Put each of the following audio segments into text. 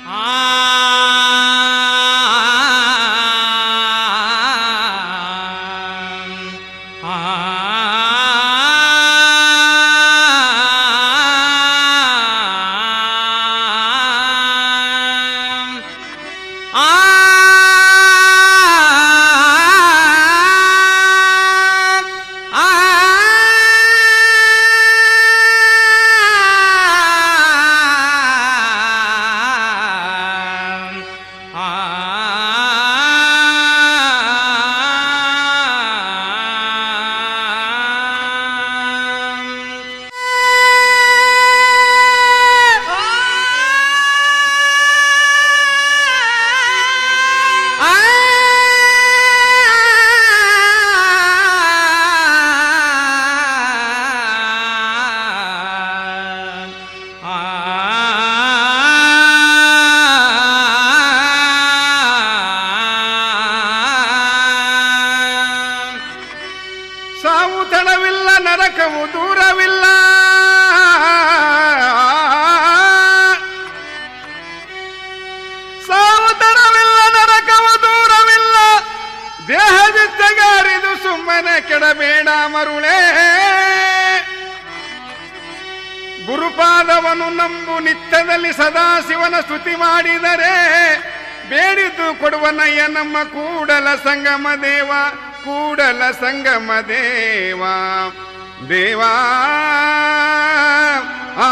ಸಾವು ತಡವಿಲ್ಲ ನರಕವು ದೂರವಿಲ್ಲ ಸಾವು ತಡವಿಲ್ಲ ನರಕವು ದೂರವಿಲ್ಲ ದೇಹದಿದ್ದಗಾರಿದು ಸುಮ್ಮನೆ ಕೆಡಬೇಡ ಮರುಳೇ ಗುರುಪಾದವನು ನಂಬು ನಿತ್ಯದಲ್ಲಿ ಸದಾಶಿವನ ಸ್ತುತಿ ಮಾಡಿದರೆ ಬೇಡಿದ್ದು ಕೊಡುವನಯ್ಯ ನಮ್ಮ ಕೂಡಲ ಸಂಗಮ ದೇವ ಕೂಡಲ ಸಂಗಮ ದೇವ ದೇವಾ ಆ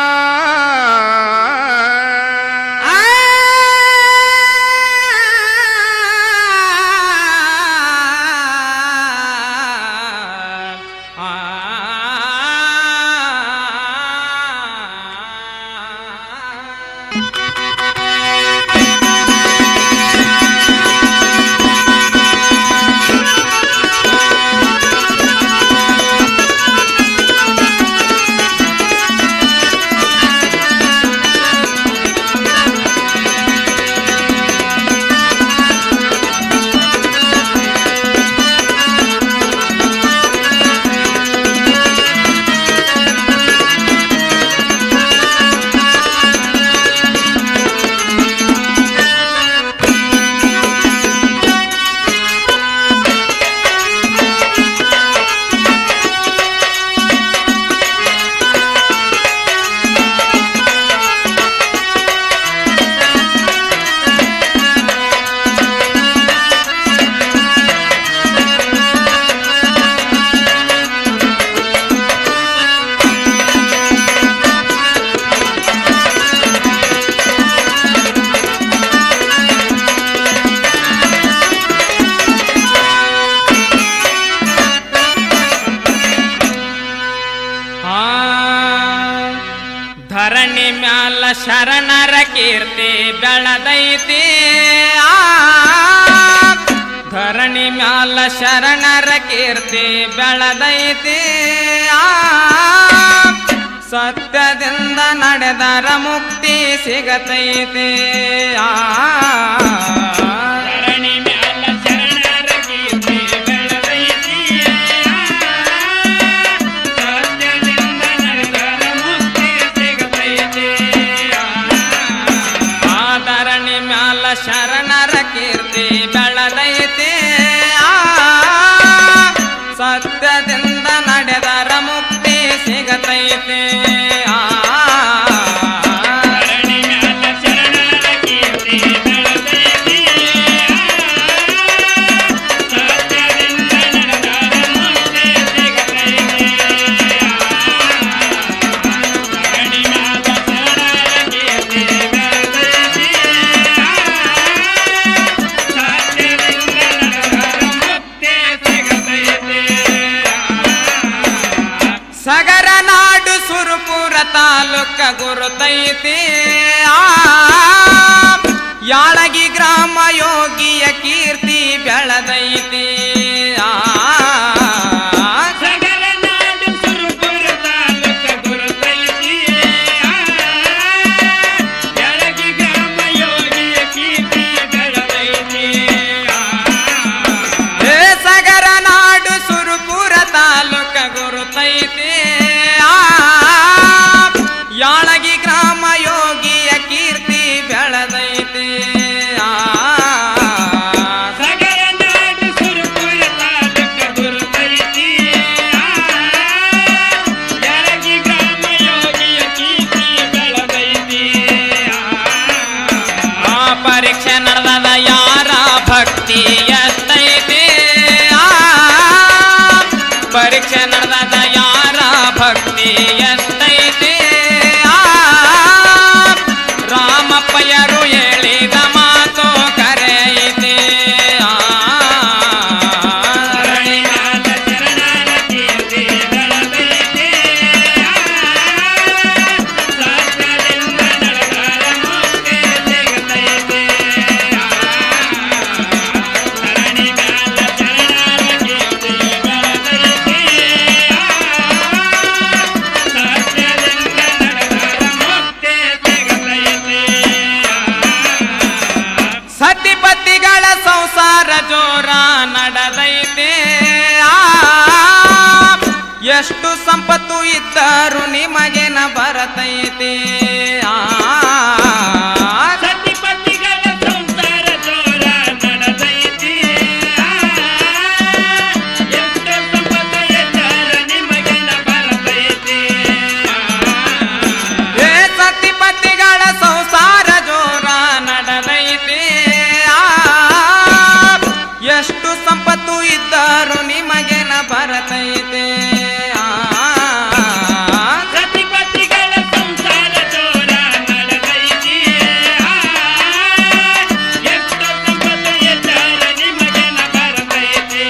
ಧರಣಿ ಮ್ಯಾಲ ಶರಣರ ಕೀರ್ತಿ ಬೆಳದೈತಿ ಆ ಧರಣಿ ಮ್ಯಾಲ ಶರಣರ ಕೀರ್ತಿ ಬೆಳದೈತಿ ಆ ಸತ್ಯದಿಂದ ನಡೆದರ ಮುಕ್ತಿ ಸಿಗತೈತಿ ಆ ಧರಣಿ ಮ್ಯಾಲ ಶರಣರ ಕೀರ್ತಿ ಬೆಳದೈತಿ ಸತ್ಯದಿಂದ ನಡೆದರ ಮುಕ್ತಿ ಸಿಗತೈತಿ ಆ ಧರಣಿ ಮ್ಯಾಲ ಶರಣರ ಕೀರ್ತಿ ಬೆಳದೈತಿ ಆ ಸತ್ಯದಿಂದ ನಡೆದರ ಮುಕ್ತಿ ಸಿಗತೈತಿ ಆ ಧರಣಿ ಮ್ಯಾಲ ಶರಣರ ಕೀರ್ತಿ ಬೆಳದೈತಿ ಸತ್ಯದಿಂದ ನಡೆದರ ಮುಕ್ತಿ ಸಿಗತೈತಿ ಧರಣಿ ಮ್ಯಾಲ ಶರಣರ ಕೀರ್ತಿ ಬೆಳದೈತಿ ಸತ್ಯದಿಂದ ನಡೆದರ ಮುಕ್ತಿ ಸಿಗತೈತಿ ಸಗರ ನಾಡು ಸುರಪುರ ತಾಲೂಕ ಗುರುತೈತಿ ಆ ಯಾಳಗಿ ಗ್ರಾಮ ಯೋಗಿಯ ಕೀರ್ತಿ ಬೆಳದೈತಿ ಆ ಸಗರ ನಾಡು ಸುರಪುರ ತಾಲೂಕ ಗುರುತೈತಿ ಯಾಳಗಿ ಗ್ರಾಮ ಯೋಗಿಯ ಕೀರ್ತಿ ಬೆಳದೈತಿ ಏ ಸಗರ ನಾಡು ಸುರಪುರ ತಾಲೂಕ ಗುರುತೈತಿ ಆ ಯಾಳಗಿ ಗ್ರಾಮ ಯೋಗಿಯ ಕೀರ್ತಿ ಬೆಳದ ಎಷ್ಟು ಸಂಪತ್ತು ಇದ್ದರು ನಿಮಗೇನ ಬರತೈತಿ ಆ ಸತಿಪತಿಗಳ ಸಂಸಾರ ಜೋರ ನಡೆದೈತಿ ಎಷ್ಟು ಸಂಪತ್ತ ಎದ್ದಾರ ನಿಮಗೆಲ್ಲ ಬರತೈತಿ ಏ ಸತಿಪತಿಗಳ ಸಂಸಾರ ಜೋರ ನಡೆದೈತಿ ಆ ಎಷ್ಟು ಸಂಪತ್ತು ಇದ್ದರು ನಿಮಗೇನ ಬರತೈತಿ ಆ ಸತಿಪತಿಗಳ ಸಂಸಾರ ಜೋರ ನಡೆದೈತಿ ಎಷ್ಟು ಸಂಪತ್ತ ಎದ್ದಾರ ನಿಮಗೆಲ್ಲ ಬರತೈತಿ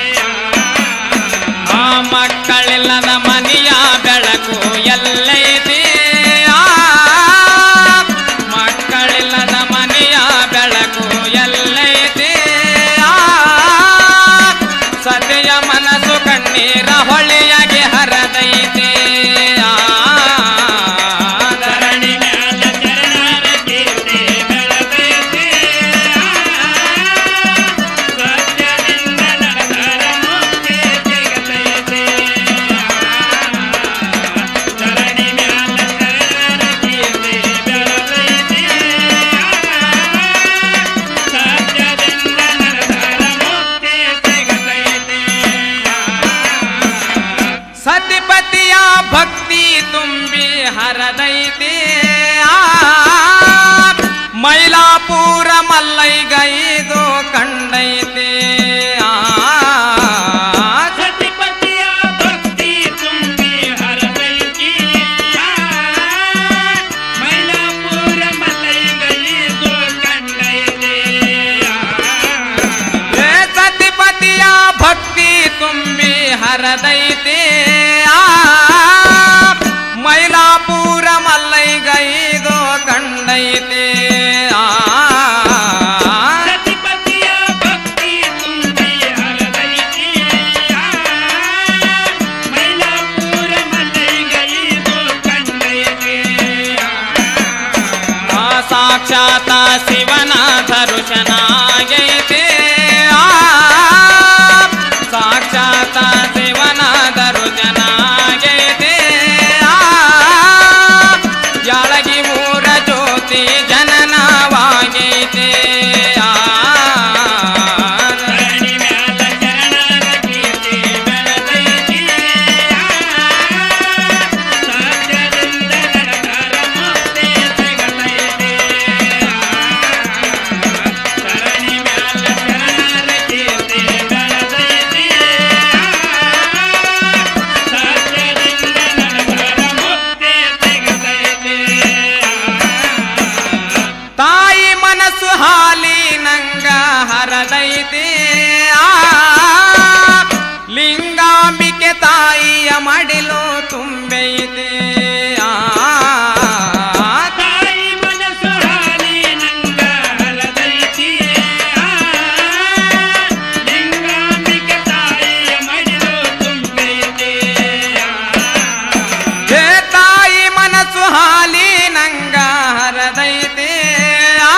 ಆ ಮಕ್ಕಳಿಲ್ಲದ ಮನೆಯ ಬೆಳಕು ಎಲ್ಲೈತಿ ಆ ಮಕ್ಕಳಿಲ್ಲದ ಮನೆಯ ಬೆಳಕು ಎಲ್ಲೈತಿ ಆ ಸತಿಯ ಮನಸ್ಸು ಕಣ್ಣೀರ ಹೊಳೆಯಾಗಿ ಹರದೈತಿ ಆ ಧರಣಿ ಮ್ಯಾಲ ಚರಣರ ಕೀರ್ತಿ ಬೆಳಗೈತಿ ಸತ್ಯದಿಂದ ನಡೆದರ ಮುಕ್ತಿ ಸಿಗತೈತಿ ಧರಣಿ ಮ್ಯಾಲ ಚರಣರ ಕೀರ್ತಿ ಬೆಳಗೈತಿ ಸತ್ಯದಿಂದ ನಡೆದರ ಮುಕ್ತಿ ಸಿಗತೈತಿ ಸತಿಪತಿಯ ಭಕ್ತಿ ತುಂಬಿ ಹರದೈತಿ ಆ ಮೈಲಾಪುರ ಮಲ್ಲೈಗೈದು ಕಂಡೈತಿ ಆ ಸತಿಪತಿಯ ಭಕ್ತಿ ತುಂಬಿ ಹರದೈತಿ ಮೈಲಾಪುರ ಮಲ್ಲೈಗೈದು ಕಂಡೈತಿ ಏ ಸತಿಪತಿಯ ಭಕ್ತಿ ತುಂಬಿ ಹರದೈತಿ ಆ ಮೈಲಾಪುರ ಮಲ್ಲೈಗೈದು ಕಂಡೈತಿ ಆ ಸತಿಪತಿಯ ಭಕ್ತಿ ತುಂಬಿ ಹರದೈತಿ ಮೈಲಾಪುರ ಮಲ್ಲೈಗೈದು ಕಂಡೈತಿ ಆ ಸಾಕ್ಷಾತ ಶಿವನ ದರ್ಶನಾಗೈತೆ ಆ ಸಾಕ್ಷಾತ ಶಿವನ ದರ್ಶನಾಗೈತೆ ಆ ಯಾಳಗಿ ಮೂರ ಜ್ಯೋತಿ ಜನನವಾಗೈತೆ ಆ ಧರಣಿ ಮ್ಯಾಲ ಚರಣರ ಕೀರ್ತಿ ಬೆಳಗೈತಿ ಸತ್ಯದಿಂದ ನಡೆದರ ಮುಕ್ತಿ ಸಿಗತೈತಿ ಧರಣಿ ಮ್ಯಾಲ ಚರಣರ ಕೀರ್ತಿ ಬೆಳಗೈತಿ ಸತ್ಯದಿಂದ ನಡೆದರ ಮುಕ್ತಿ ಸಿಗತೈತಿ ತಾಯಿ ಮನಸ್ಸು ಹಾಲಿನಂಗ ಹರದೈತಿ ಆ ಲಿಂಗಾಂಬಿಕೆ ತಾಯಿಯ ಮಡಿಲು ತುಂಬೈತಿ ಆ ತಾಯಿ ಮನಸ್ಸು ಹಾಲಿನಂಗ ಹರದೈತಿ ಲಿಂಗಾಂಬಿಕೆ ತಾಯಿಯ ಮಡಿಲು ತುಂಬೈತಿ ಏ ತಾಯಿ ಮನಸ್ಸು ಹಾಲಿನಂಗ ಹರದೈತಿ ಆ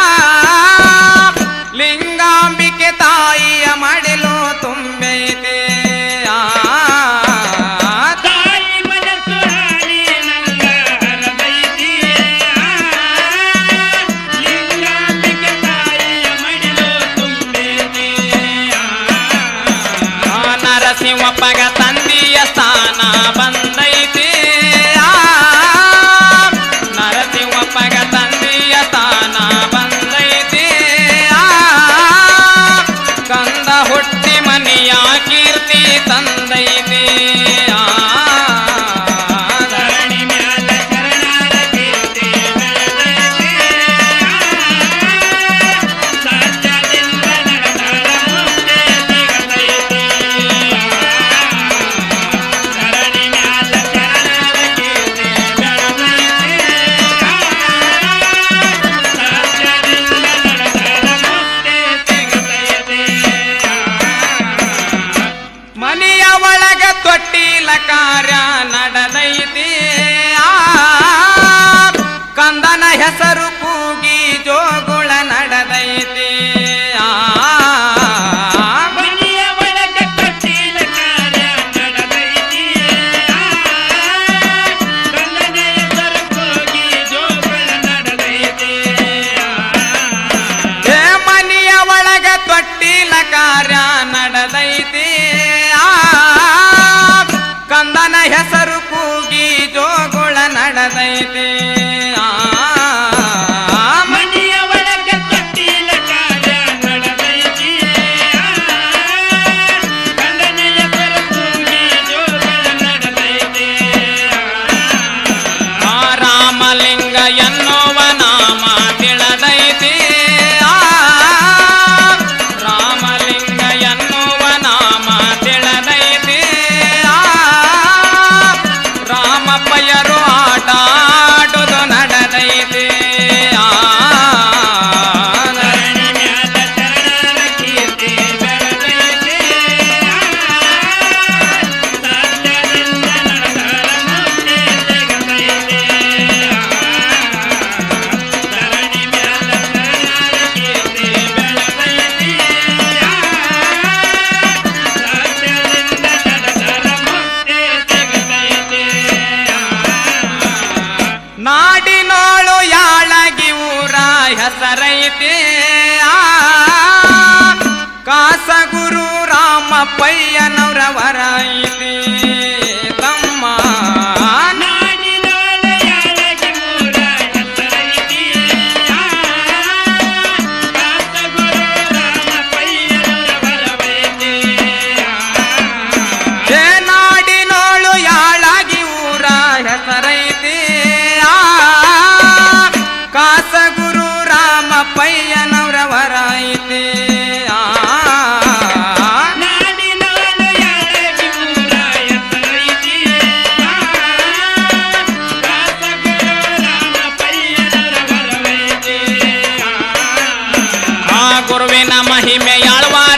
ಲಿಂಗಾಂಬಿಕೆ ತಾಯಿಯ ಮಡಿಲು ತುಂಬೈತಿ ಆ ತಾಯಿ ಮನಸ್ಸು ಹಾಲಿನಂಗ ಹರದೈತಿ ಲಿಂಗಾಂಬಿಕೆ ತಾಯಿಯ ಮಡಿಲು ತುಂಬೈತಿ ಆ ನರಸಿಂಹಪ್ಪಗ ತಂದೆಯ ಸ್ಥಾನ ಬಂದೈತಿ ಆ ನರಸಿಂಹಪ್ಪಗ ತಂದೆಯ ಸ್ಥಾನ ಬಂದೈತಿ ಆ ಕಂದ ಹುಟ್ಟಿ ಮನೆಯ ಕೀರ್ತಿ ತಂದೈತಿ ಆ ಧರಣಿ ಮ್ಯಾಲ ಶರಣರ ಕೀರ್ತಿ ಬೆಳಗೈತಿ ಸತ್ಯದಿಂದ ನಡೆದರ ಮುಕ್ತಿ ಸಿಗತೈತಿ ಧರಣಿ ಮ್ಯಾಲ ಹೆಸರೈತಿ ಆ ಕಾಸಗುರು ರಾಮಪ್ಪಯ್ಯನವರವರ ಐತಿ ತಮ್ಮ ನಾಡಿನೋಳ ಯಾಳಗಿ ಮೂರ ಹೆಸರೈತಿ. ಆ, ಕಾಸಗುರು ರಾಮಪ್ಪಯ್ಯನವರ ಬರವೈತಿ. ಏ ನಾಡಿನೋಳು ಯಾಳಾಗಿ ಊರ ಹೆಸರೈತಿ ಆ ಕಾಸಗುರು ರಾಮಪ್ಪಯ್ಯನವರವರ ಐತಿ ಆ ನಾಡಿನೋಳ ಯಾಳಗಿ ಮೂರ ಹೆಸರೈತಿ. ಆ, ಕಾಸಗುರು ರಾಮಪ್ಪಯ್ಯನವರ ಬರವೈತಿ. ಆ ಗುರುವಿನ ಮಹಿಮೆ ಯಾಳುವ